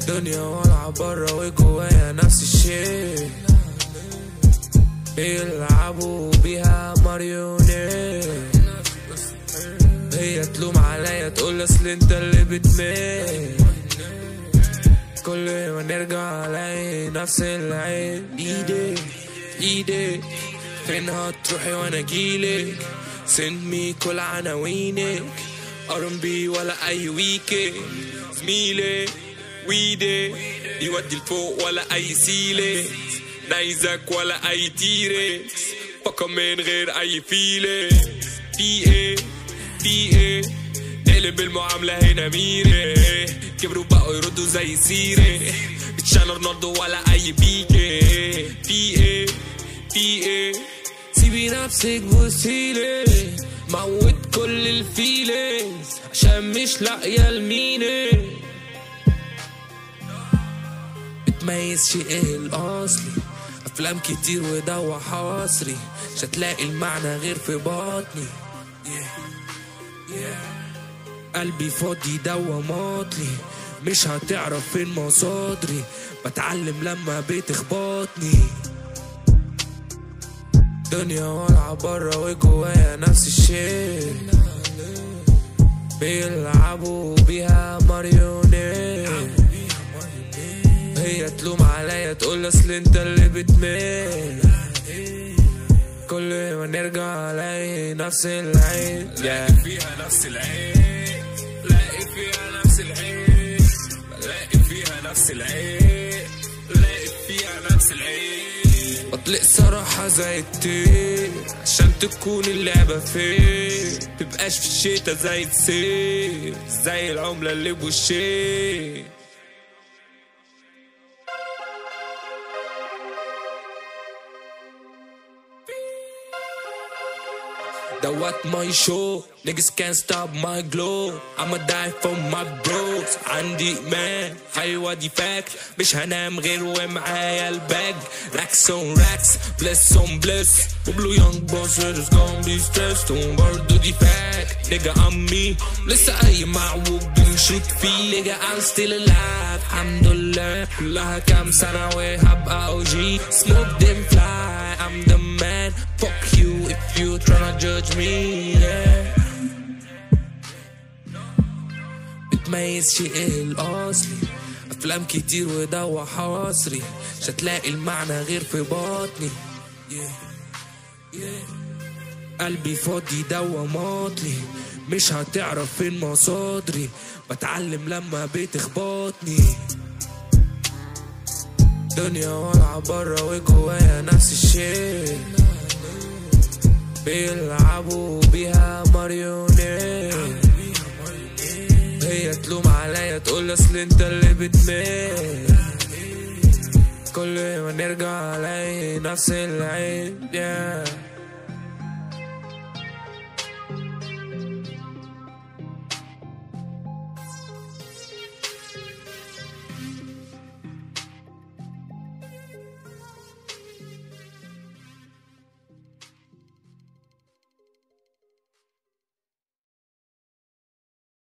دنيا والعة برا وجوايا نفس الشيء بيلعبوا بيها ماريونيت هي تلوم عليا تقول اصل انت اللي بتميل كل ما نرجع الاقي نفس العين ايدي ايدي فين هتروحي وانا اجيلك سند مي كل عناوينك ار&بي ولا اي ويكي زميلي ويدي يودي لفوق ولا اي سيلة نايزك ولا اي تيركس فكر من غير اي فيلة في ايه في ايه قلب المعاملة هنا ميري كبروا بقوا يردوا زي سيري بتشان رونالدو ولا اي بيكي في ايه في ايه سيبي نفسك بصيلي موت كل الفيلينز عشان مش لاقية لميني بتميزش ايه الاصلي افلام كتير ودوا حصري مش هتلاقي المعنى غير في بطني قلبي فاضي دوا ماطلي مش هتعرف فين مصادري بتعلم لما بتخبطني دنيا والعة برا وجوايا نفس الشيء بيلعبوا بيها ماريونيت هي تلوم عليا تقول اصل انت اللي بتميل كل ما نرجع الاقي نفس العين yeah. فيها نفس العين لاقي فيها نفس العين لاقي فيها نفس العين لاقي فيها نفس العين بطلق صراحة زي التين عشان تكون اللعبة فين تبقاش في الشتا زي السيف زي العملة اللي بوشين That what my show Niggas can't stop my glow I'ma die for my bros عندي man حيوة دي فاك مش هنام غير ومعايا الباج Racks on racks Bliss on bliss وبلو young boss just gonna be stressed وبرضه دي فاك Nigga I'm me لسه أي معوج بنشوت فيه Nigga I'm still alive الحمد لله كلها كام سنة وهبقى OG Smoke them fly I'm the man Fuck you if you tryna judge me yeah. بتميز شيء الأصلي أفلام كتير ودوا حصري مش هتلاقي المعنى غير في بطني yeah. Yeah. قلبي فاضي دوا ماطلي مش هتعرف فين مصادري بتعلم لما بتخبطني دنيا والعة برا وجوايا نفس الشيء بيلعبوا بيها ماريونيت هي تلوم عليا تقول اصل انت اللي بتميل كل ما نرجع الاقي نفس العين yeah.